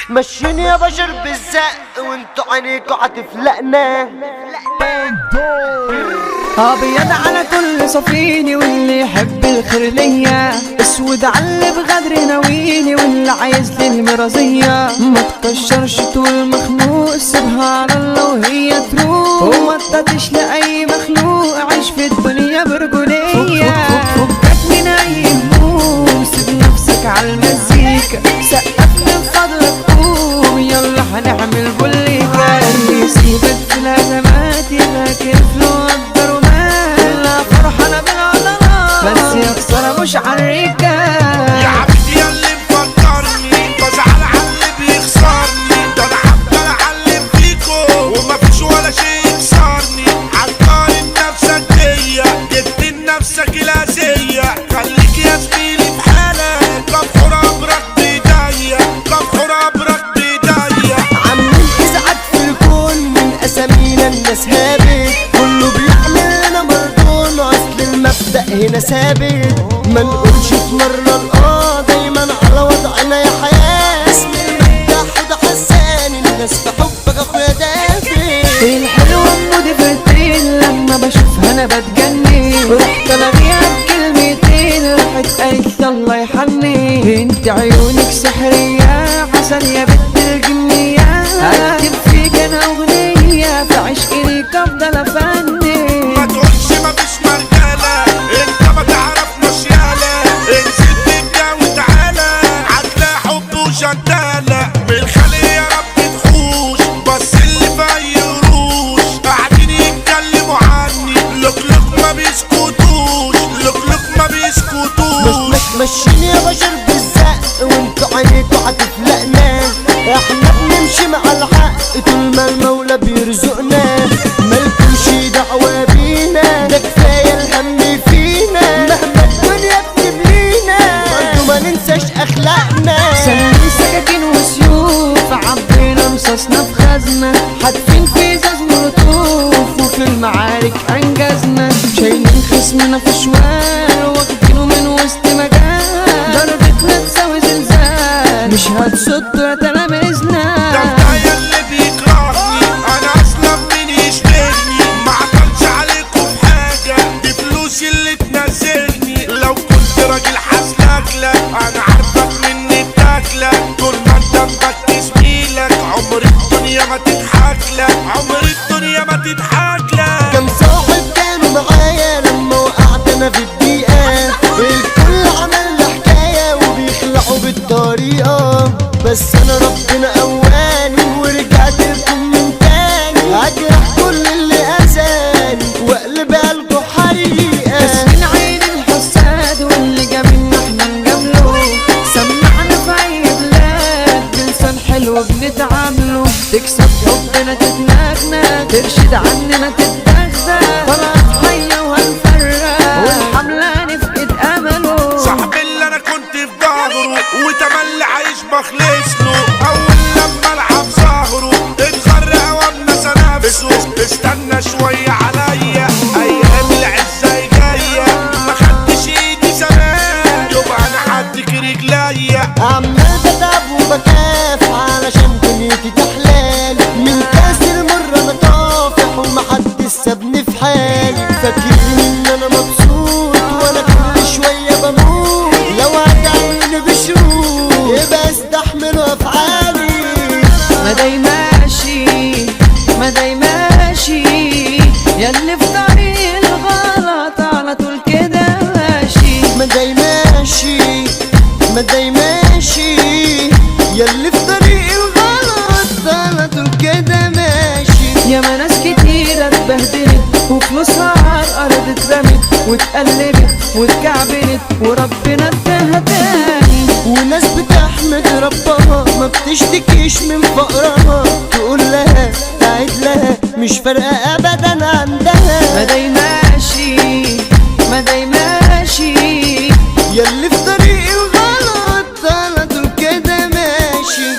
مشيني يا بشر بالزق وانتوا عينيكوا هتفلقنا ابيض على كل صفيني واللي يحب الخير ليا اسود على اللي بغدر ناويني واللي عايز لي المرضية ما تكشرش طول مخنوق سيبها على الله وهي تروح وما تطيش لاي مخلوق عيش في الدنيا برجولية فكك من اي هموم سيب نفسك على المزيكا سقف من فضلك قوم يلا هنعمل بوليكا اللي يسيبك في الازمات لكن فلو قدر ومال لا فرحانة بالعضلات بس يا خسارة مش عالرجال يا عبيد يا اللي مفكرني بزعل على اللي بيخسرني ده انا هفضل اعلم فيكو ومفيش ولا شيء يكسرني عالقارن نفسك بيا جبت لنفسك الاسية خليك يا زميلي في حالك كفر ابرك بايديا كفر ابرك بايديا عاملين ازعاج في الكون من اسامينا الناس هابت كله بيعمل لنا مردون اصل المبدأ هنا ثابت ما نقولش في مرة الاه دايما على وضعنا يا حياة اسم المبدأ حد حسان الناس في حبك اخويا دافي الحلوة مودي فترين لما بشوفها انا بتجنن رحت الغيها بكلمتين راحت قالت الله يحني انت عيونك سحرية عسل يا بنت الجنية هكتب فيك انا اغنية في عشقي ليك افضل افني ما تقولش مفيش مرجالة انت ما تعرفناش يالا انزل بينا وتعالى هتلاقي حب وجدالة من الخلق يا رب تحوش بس اللي في اي قروش قاعدين يتكلموا عني لوك لوك ما بيسكتوش لوك لوك ما بيسكتوش مش ماشيين يا بشر بالزق وانتوا عينيكوا هتفلقنا احنا بنمشي مع الحق طول ما المولى بيرزقنا مالكمش دعوة بينا ده كفاية الهم فينا مهما الدنيا بتبلينا برضه ما ننساش اخلاقنا سلم سكاكين وسيوف عبينا رصاصنا في خزنة حاتفين في ازاز ملطوف وفي المعارك انجزنا شايلين خصمنا في شوال واخدينه من وسط مجال ضربتنا تساوي زلزال مش هتصد يا تلاميذنا ده الداية اللي بيكرهني انا اصلا مين يشبهني ما عطلش عليكم في حاجة دي فلوسي اللي تنزلني لو كنت راجل حاسلك انا عارفك مني بتاكلك طول ما انت مبكي زميلك عمر الدنيا ما تضحك لك عمر الدنيا ما تضحك لك كم صاحب كانوا معايا لما وقعت انا في الدقيقة الكل عمل لي حكاية وبيخلعوا بالطريقة بس انا ربنا قواني ورجعت لكم من تاني هجرح كل اللي اذاني واقلب قلبه حريقة من عين الحساد واللي جابلنا احنا نجامله سمعنا في اي بلاد بلسان حلو بنتعامله تكسب حبنا تتنغنى ترشد عننا تتدغدغ طلعت حية وهنفرق والحملة نفقد امله صاحب اللي انا كنت في ظهره وتملي عايش بخلص له اول لما العب ظهره اتغرق وامنسى نفسه استنى شوية عليا ايام العزة جاية ما خدتش ايدي زمان يبقى انا حدك رجليا عمال بتعب وبكاف علشان دنيتي تحلال من كاس المرة انا طافح ومحدش سابني في حالي فاكرين ان انا مبسوط وانا كل شوية بموت لو هتعيني بشروط يبقى استحملوا افعالي ما داي ماشي ما داي ماشي ياللي في طريق الغلط على طول كده ماشي ما داي ماشي ما داي ماشي ياللي في طريق الغلط على طول كده ماشي يا ما ناس كتيرة اتبهدلت وفلوسها على الأرض اترمت واتقلبت واتكعبلت وربنا اداها تاني وناس بتحمد ربها ما بتشتكيش من فقرها تقول لها تعيد لها مش فارقة أبدا ما عندها داي ماشي ما داي ماشي ياللي في طريق الغلط على طول كده ماشي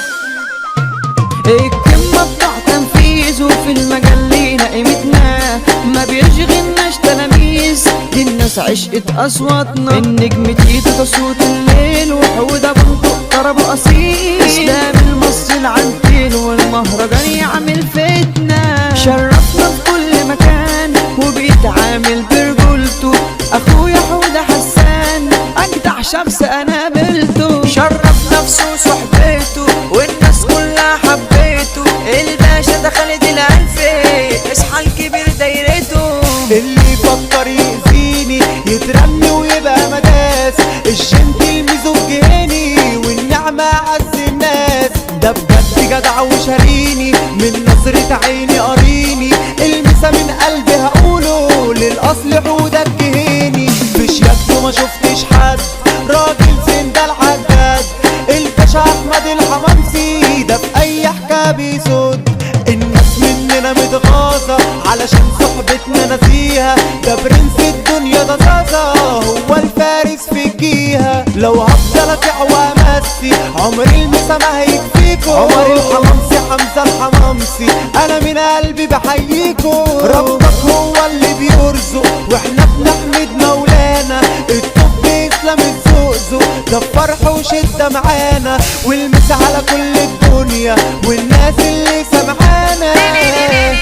الكلمة بتاع تنفيذ وفي المجال لينا قيمتنا ما بيشغلناش تلاميذ دي الناس عشقة أصواتنا النجم تيتو صوت الليل وحودة بنطق طرب أصيل إسلام المصري العنتيل والمهرجان يعمل فتنة شرفنا في كل مكان وبيتعامل برجولته أخويا حودة حسان أجدع شخص أنا قابلته شرف نفسه وصحبته والناس كلها حبيته الباشا ده خالد الألفي اصحى الكبير دايرته اللي يفكر يأذيني يترمي ويبقى مداس الجنتل ميزوجيني والنعمة عز الناس ده بجد جدع وشاريني من نظرة عيني قاريني المسا من قلبي هقوله للأصل حودة الجهيني في شياكته ما شفتش حد راجل زين ده العداد الباشا أحمد الحمامسي ده في أي حكاية بيسود الناس مننا متغاظة علشان صحبتنا نسيها ده برنس الدنيا ده زازا هو الفارس في الجيهة لو هفضل ابيع وامسي عمري المسا ما هيكفيكو عمر الحمامسي حمزة الحمامسي انا من قلبي بحييكو ربك هو اللي بيرزق واحنا بنحمد مولانا الطب اسلام الزقزق ده فرح وشدة معانا والمسا على كل الدنيا والناس اللي سمعانا